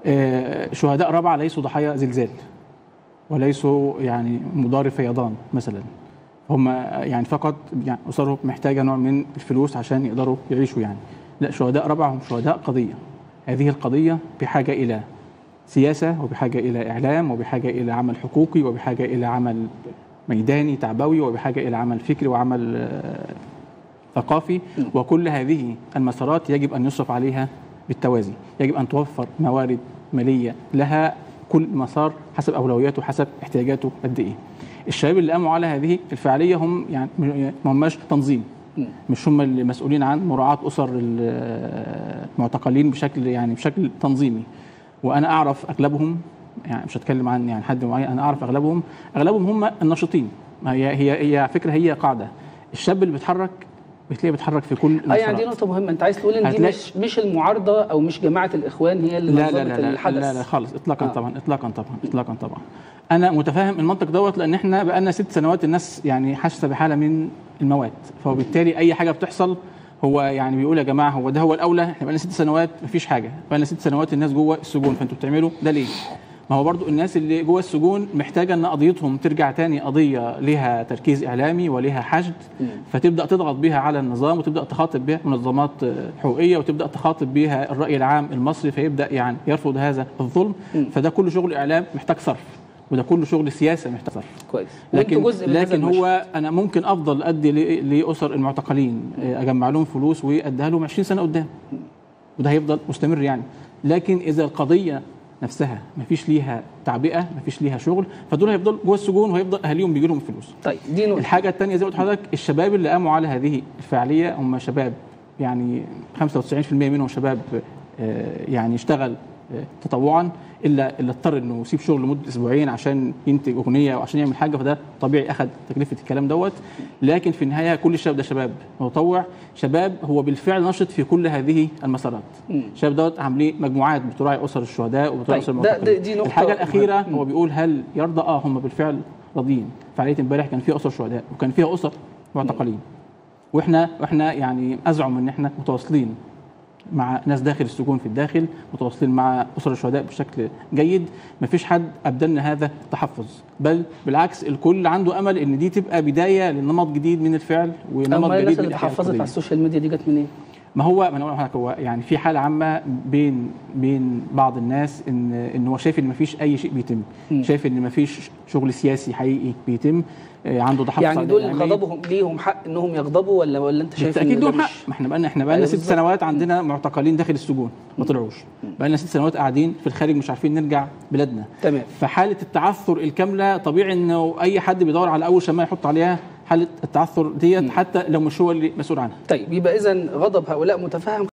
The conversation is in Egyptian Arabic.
آه، شهداء رابعه ليسوا ضحايا زلزال وليسوا يعني مضار فيضان مثلا هم يعني فقط يعني اسرهم محتاجه نوع من الفلوس عشان يقدروا يعيشوا يعني لا شهداء رابعه هم شهداء قضيه هذه القضيه بحاجه الى سياسه وبحاجه الى اعلام وبحاجه الى عمل حقوقي وبحاجه الى عمل ميداني تعبوي وبحاجه الى عمل فكري وعمل آه، ثقافي وكل هذه المسارات يجب ان يصرف عليها بالتوازي يجب ان توفر موارد ماليه لها كل مسار حسب اولوياته حسب احتياجاته قد ايه الشباب اللي قاموا على هذه الفعاليه هم يعني م- ما هماش تنظيم مش هم اللي مسؤولين عن مراعاه اسر ال- المعتقلين بشكل يعني بشكل تنظيمي وانا اعرف اغلبهم يعني مش هتكلم عن يعني حد معين انا اعرف اغلبهم اغلبهم هم الناشطين ما هي هي هي فكره هي قاعده الشاب اللي بيتحرك بتلاقيه بيتحرك في كل اه يعني دي المسارات. نقطه مهمه انت عايز تقول ان دي هتلاقي- مش مش المعارضه او مش جماعه الاخوان هي اللي لا لا نظمت لا لا, الحدث لا لا خالص اطلاقا آه. آه. طبعا اطلاقا طبعا اطلاقا طبعا انا متفاهم المنطق دوت لان احنا بقالنا ست سنوات الناس يعني حاسه بحاله من الموات فبالتالي اي حاجه بتحصل هو يعني بيقول يا جماعه هو ده هو الاولى احنا بقالنا ست سنوات مفيش حاجه بقالنا ست سنوات الناس جوه السجون فانتوا بتعملوا ده ليه؟ ما هو برضو الناس اللي جوه السجون محتاجه ان قضيتهم ترجع تاني قضيه لها تركيز اعلامي ولها حشد فتبدا تضغط بيها على النظام وتبدا تخاطب بها منظمات آه، حقوقيه وتبدا تخاطب بيها الراي العام المصري فيبدا يعني يرفض هذا الظلم فده كله شغل اعلام محتاج صرف وده كله شغل سياسه محتاج صرف كويس لكن وانتوا جزء من هذا لكن المشهد. هو انا ممكن افضل ادي ل- لاسر المعتقلين آه، اجمع لهم فلوس واديها لهم 20 سنه قدام وده هيفضل مستمر يعني لكن اذا القضيه نفسها ما فيش ليها تعبئه ما فيش ليها شغل فدول هيفضلوا جوه السجون وهيفضل اهاليهم بيجي لهم فلوس طيب دي نقطه الحاجه الثانيه زي ما قلت لحضرتك الشباب اللي قاموا على هذه الفعاليه هم شباب يعني 95% منهم شباب آه، يعني اشتغل آه، تطوعا الا اللي اضطر انه يسيب شغل لمده اسبوعين عشان ينتج اغنيه او عشان يعمل حاجه فده طبيعي اخذ تكلفه الكلام دوت لكن في النهايه كل الشباب ده شباب متطوع شباب هو بالفعل نشط في كل هذه المسارات الشباب دوت عاملين مجموعات بتراعي اسر الشهداء وبتراعي طيب، اسر ده- المعتقلين ده- دي نقطة الحاجه الاخيره مهمة. هو بيقول هل يرضى اه هم بالفعل راضيين فعاليه امبارح كان فيها اسر شهداء وكان فيها اسر معتقلين واحنا واحنا يعني ازعم ان احنا متواصلين مع ناس داخل السجون في الداخل متواصلين مع اسر الشهداء بشكل جيد ما فيش حد ابدلنا هذا التحفظ بل بالعكس الكل عنده امل ان دي تبقى بدايه لنمط جديد من الفعل ونمط اما جديد الناس من اللي إحياء تحفظت القضية. على السوشيال ميديا دي جت منين؟ ما هو ما انا اقول لحضرتك هو يعني في حاله عامه بين بين بعض الناس ان ان هو شايف ان ما فيش اي شيء بيتم شايف ان ما فيش شغل سياسي حقيقي بيتم آه، عنده تحفظ يعني على دول الإعلامية. غضبهم ليهم حق انهم يغضبوا ولا ولا انت شايف بالتاكيد إن ده لهم حق مش- ما احنا بقالنا احنا بقالنا أيوة ست بالظبط. سنوات عندنا معتقلين داخل السجون ما طلعوش بقالنا ست سنوات قاعدين في الخارج مش عارفين نرجع بلادنا تمام فحاله التعثر الكامله طبيعي انه اي حد بيدور على اول شماعه يحط عليها حاله التعثر ديت حتى لو مش هو اللي مسؤول عنها طيب يبقى اذا غضب هؤلاء متفهم